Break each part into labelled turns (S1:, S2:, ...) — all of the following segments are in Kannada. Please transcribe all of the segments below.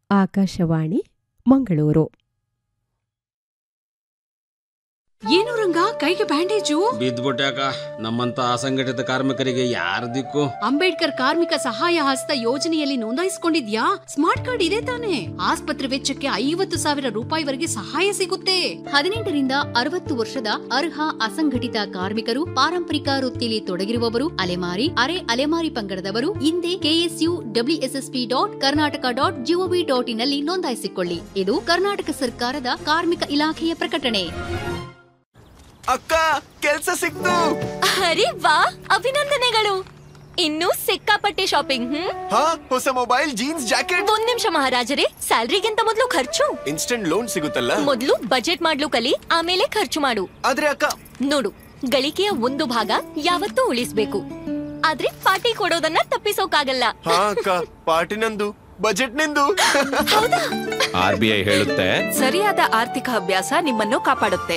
S1: ಆಕಾಶವಾಣಿ ಮಂಗಳೂರು
S2: ಏನು ರಂಗ ಕೈಗೆ ಬ್ಯಾಂಡೇಜು
S3: ಬಿದ್ದ್ಬಿಟ್ಯಾಕ ನಮ್ಮಂತ ಅಸಂಘಟಿತ ಕಾರ್ಮಿಕರಿಗೆ ಯಾರ ದಿಕ್ಕು
S2: ಅಂಬೇಡ್ಕರ್ ಕಾರ್ಮಿಕ ಸಹಾಯ ಹಸ್ತ ಯೋಜನೆಯಲ್ಲಿ ನೋಂದಾಯಿಸಿಕೊಂಡಿದ್ಯಾ ಸ್ಮಾರ್ಟ್ ಕಾರ್ಡ್ ಇದೆ ತಾನೆ ಆಸ್ಪತ್ರೆ ವೆಚ್ಚಕ್ಕೆ ಐವತ್ತು ಸಾವಿರ ರೂಪಾಯಿವರೆಗೆ ಸಹಾಯ ಸಿಗುತ್ತೆ ಹದಿನೆಂಟರಿಂದ ಅರವತ್ತು ವರ್ಷದ ಅರ್ಹ ಅಸಂಘಟಿತ ಕಾರ್ಮಿಕರು ಪಾರಂಪರಿಕ ವೃತ್ತಿಯಲ್ಲಿ ತೊಡಗಿರುವವರು ಅಲೆಮಾರಿ ಅರೆ ಅಲೆಮಾರಿ ಪಂಗಡದವರು ಹಿಂದೆ K S U W S S P dot Karnataka dot G O V ಡಾಟ್ ಇನ್ನಲ್ಲಿ ನೋಂದಾಯಿಸಿಕೊಳ್ಳಿ ಇದು ಕರ್ನಾಟಕ ಸರ್ಕಾರದ ಕಾರ್ಮಿಕ ಇಲಾಖೆಯ ಪ್ರಕಟಣೆ
S4: ಅಕ್ಕ ಕೆಲ್ಸ ಸಿಕ್ತು
S5: ಅರೆ ವಾ ಅಭಿನಂದನೆಗಳು ಇನ್ನೂ ಸಿಕ್ಕಾಪಟ್ಟೆ ಶಾಪಿಂಗ್ ಹ್ಮ್
S4: ಹಾ ಹೊಸ ಮೊಬೈಲ್ ಜೀನ್ಸ್ ಜಾಕೆಟ್
S5: ಒಂದ್ ನಿಮಿಷ ಮಹಾರಾಜರೇ ಸ್ಯಾಲ್ರಿಗಿಂತ ಮೊದಲು ಖರ್ಚು
S4: ಇನ್ಸ್ಟೆಂಟ್ ಲೋನ್ ಸಿಗುತ್ತಲ್ಲ
S5: ಮೊದಲು ಬಜೆಟ್ ಮಾಡ್ಲು ಕಲಿ ಆಮೇಲೆ ಖರ್ಚು ಮಾಡು
S4: ಆದ್ರೆ ಅಕ್ಕ
S5: ನೋಡು ಗಳಿಕೆಯ ಒಂದು ಭಾಗ ಯಾವತ್ತೂ ಉಳಿಸ್ಬೇಕು ಆದ್ರೆ ಪಾರ್ಟಿ ಕೊಡೋದನ್ನ ತಪ್ಪಿಸೋಕಾಗಲ್ಲ
S4: ಹಾ ಅಕ್ಕ ಪಾರ್ಟಿ ನಂದು ಬಜೆಟ್ ನಿಂದು
S6: ಆರ್ ಬಿ ಐ ಹೇಳುತ್ತೆ
S7: ಸರಿಯಾದ ಆರ್ಥಿಕ ಅಭ್ಯಾಸ ನಿಮ್ಮನ್ನು ಕಾಪಾಡುತ್ತೆ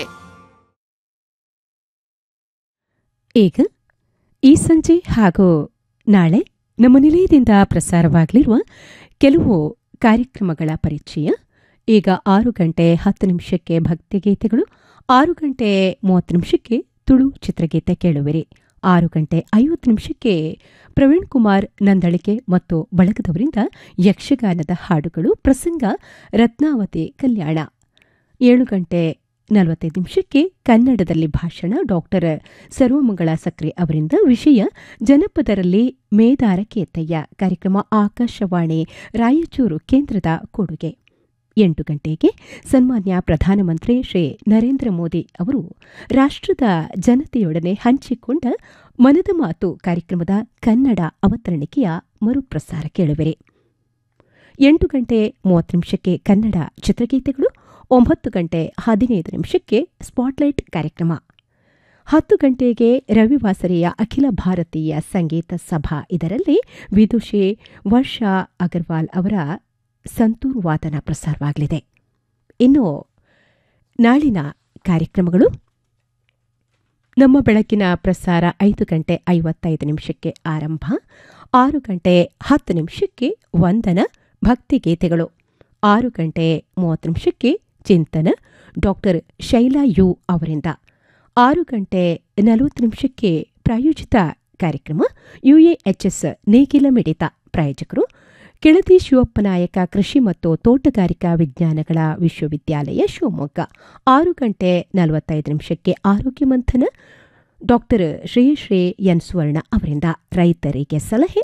S1: ಈಗ ಈ ಸಂಜೆ ಹಾಗೂ ನಾಳೆ ನಮ್ಮ ನಿಲಯದಿಂದ ಪ್ರಸಾರವಾಗಲಿರುವ ಕೆಲವು ಕಾರ್ಯಕ್ರಮಗಳ ಪರಿಚಯ ಈಗ ಆರು ಗಂಟೆ ಹತ್ತು ನಿಮಿಷಕ್ಕೆ ಭಕ್ತಿಗೀತೆಗಳು ಆರು ಗಂಟೆ ಮೂವತ್ತು ನಿಮಿಷಕ್ಕೆ ತುಳು ಚಿತ್ರಗೀತೆ ಕೇಳುವಿರಿ ಆರು ಗಂಟೆ ಐವತ್ತು ನಿಮಿಷಕ್ಕೆ ಪ್ರವೀಣ್ ಕುಮಾರ್ ನಂದಳಿಕೆ ಮತ್ತು ಬಳಗದವರಿಂದ ಯಕ್ಷಗಾನದ ಹಾಡುಗಳು ಪ್ರಸಂಗ ರತ್ನಾವತಿ ಕಲ್ಯಾಣ ಏಳು ಗಂಟೆ ನಲವತ್ತೈದು ನಿಮಿಷಕ್ಕೆ ಕನ್ನಡದಲ್ಲಿ ಭಾಷಣ ಡಾಕ್ಟರ್ ಸರ್ವಮಂಗಳ ಸಕ್ರೆ ಅವರಿಂದ ವಿಷಯ ಜನಪದರಲ್ಲಿ ಮೇದಾರ ಕೇತಯ್ಯ ಕಾರ್ಯಕ್ರಮ ಆಕಾಶವಾಣಿ ರಾಯಚೂರು ಕೇಂದ್ರದ ಕೊಡುಗೆ ಎಂಟು ಗಂಟೆಗೆ ಸನ್ಮಾನ್ಯ ಪ್ರಧಾನಮಂತ್ರಿ ಶ್ರೀ ನರೇಂದ್ರ ಮೋದಿ ಅವರು ರಾಷ್ಟ್ರದ ಜನತೆಯೊಡನೆ ಹಂಚಿಕೊಂಡ ಮನದ ಮಾತು ಕಾರ್ಯಕ್ರಮದ ಕನ್ನಡ ಅವತರಣಿಕೆಯ ಮರುಪ್ರಸಾರ ಕೇಳುವಿರಿ ಎಂಟು ಗಂಟೆ ಮೂವತ್ತು ನಿಮಿಷಕ್ಕೆ ಕನ್ನಡ ಚಿತ್ರಗೀತೆಗಳು ಒಂಬತ್ತು ಗಂಟೆ ಹದಿನೈದು ನಿಮಿಷಕ್ಕೆ ಸ್ಪಾಟ್ಲೈಟ್ ಕಾರ್ಯಕ್ರಮ ಹತ್ತು ಗಂಟೆಗೆ ರವಿವಾಸರಿಯ ಅಖಿಲ ಭಾರತೀಯ ಸಂಗೀತ ಸಭಾ ಇದರಲ್ಲಿ ವಿದುಷಿ ವರ್ಷಾ ಅಗರ್ವಾಲ್ ಅವರ ಸಂತೂರ್ ವಾದನ ಪ್ರಸಾರವಾಗಲಿದೆ ಇನ್ನು ನಾಳಿನ ಕಾರ್ಯಕ್ರಮಗಳು ನಮ್ಮ ಬೆಳಕಿನ ಪ್ರಸಾರ ಐದು ಗಂಟೆ ಐವತ್ತೈದು ನಿಮಿಷಕ್ಕೆ ಆರಂಭ ಆರು ಗಂಟೆ ಹತ್ತು ನಿಮಿಷಕ್ಕೆ ವಂದನ ಭಕ್ತಿಗೀತೆಗಳು ಆರು ಗಂಟೆ ಮೂವತ್ತು ನಿಮಿಷಕ್ಕೆ ಚಿಂತನ ಡಾಕ್ಟರ್ ಶೈಲಾ ಯು ಅವರಿಂದ ಆರು ಗಂಟೆ ನಲವತ್ತು ನಿಮಿಷಕ್ಕೆ ಪ್ರಾಯೋಜಿತ ಕಾರ್ಯಕ್ರಮ ಯುಎಎಚ್ಎಸ್ ನೇಗಿಲ ಮಿಡಿತ ಪ್ರಾಯೋಜಕರು ಕೆಳದಿ ಶಿವಪ್ಪನಾಯಕ ಕೃಷಿ ಮತ್ತು ತೋಟಗಾರಿಕಾ ವಿಜ್ಞಾನಗಳ ವಿಶ್ವವಿದ್ಯಾಲಯ ಶಿವಮೊಗ್ಗ ಆರು ಗಂಟೆ ನಲವತ್ತೈದು ನಿಮಿಷಕ್ಕೆ ಆರೋಗ್ಯ ಮಂಥನ ಡಾಕ್ಟರ್ ಶ್ರೀ ಶ್ರೀ ಎನ್ ಸುವರ್ಣ ಅವರಿಂದ ರೈತರಿಗೆ ಸಲಹೆ